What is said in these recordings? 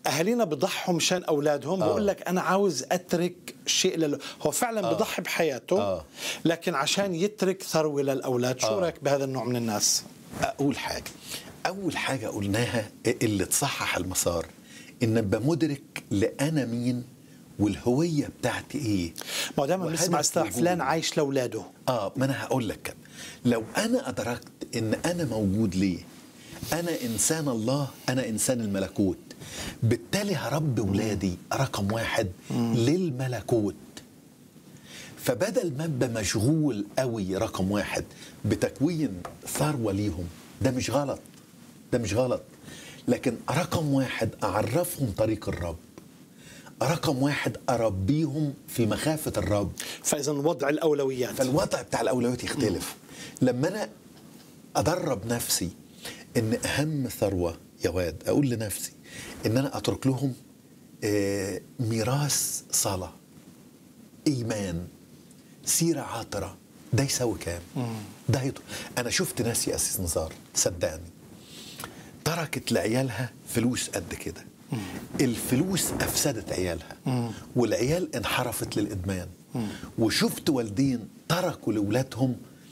اهالينا بضحوا مشان اولادهم آه. بقول لك انا عاوز اترك شيء لل... هو فعلا آه. بضحي بحياته آه. لكن عشان يترك ثروه للاولاد شو آه. رايك بهذا النوع من الناس اقول حاجه اول حاجه قلناها اللي تصحح المسار ان ابقى مدرك لانا مين والهويه بتاعتي ايه ما هو دائما وهدف بنسمع اصطلاح وجودي. فلان عايش لاولاده اه ما انا هقول لك كده لو انا ادركت ان انا موجود ليه انا انسان الله انا انسان الملكوت بالتالي هربي ولادي رقم واحد للملكوت فبدل ما ابقى مشغول قوي رقم واحد بتكوين ثروه ليهم ده مش غلط ده مش غلط لكن رقم واحد اعرفهم طريق الرب رقم واحد اربيهم في مخافه الرب فاذا وضع الاولويات فالوضع بتاع الاولويات يختلف لما انا ادرب نفسي ان اهم ثروه يا واد اقول لنفسي ان انا اترك لهم آه، ميراث صلاه ايمان سيره عاطره ده يساوي كام ده يط... انا شفت ناس يا اسيس نزار صدقني تركت لعيالها فلوس قد كده الفلوس افسدت عيالها والعيال انحرفت للادمان وشفت والدين تركوا لاولادهم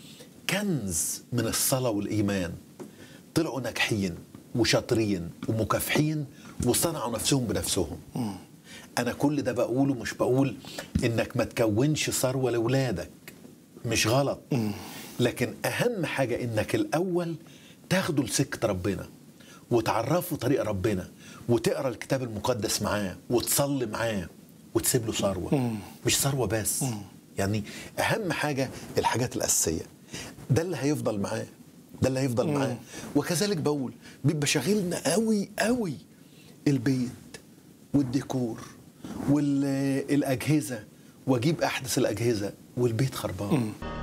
كنز من الصلاه والايمان طلعوا ناجحين وشاطرين ومكافحين وصنعوا نفسهم بنفسهم انا كل ده بقوله مش بقول انك ما تكونش ثروه لاولادك مش غلط لكن اهم حاجه انك الاول تاخدوا لسكه ربنا وتعرفوا طريق ربنا وتقرا الكتاب المقدس معاه وتصلي معاه وتسيب له ثروه مش ثروه بس يعني اهم حاجه الحاجات الاساسيه ده اللي هيفضل معاه ده اللي هيفضل معاه وكذلك بقول بيبقى شاغلنا قوي قوي البيت والديكور والاجهزه واجيب احدث الاجهزه والبيت خربان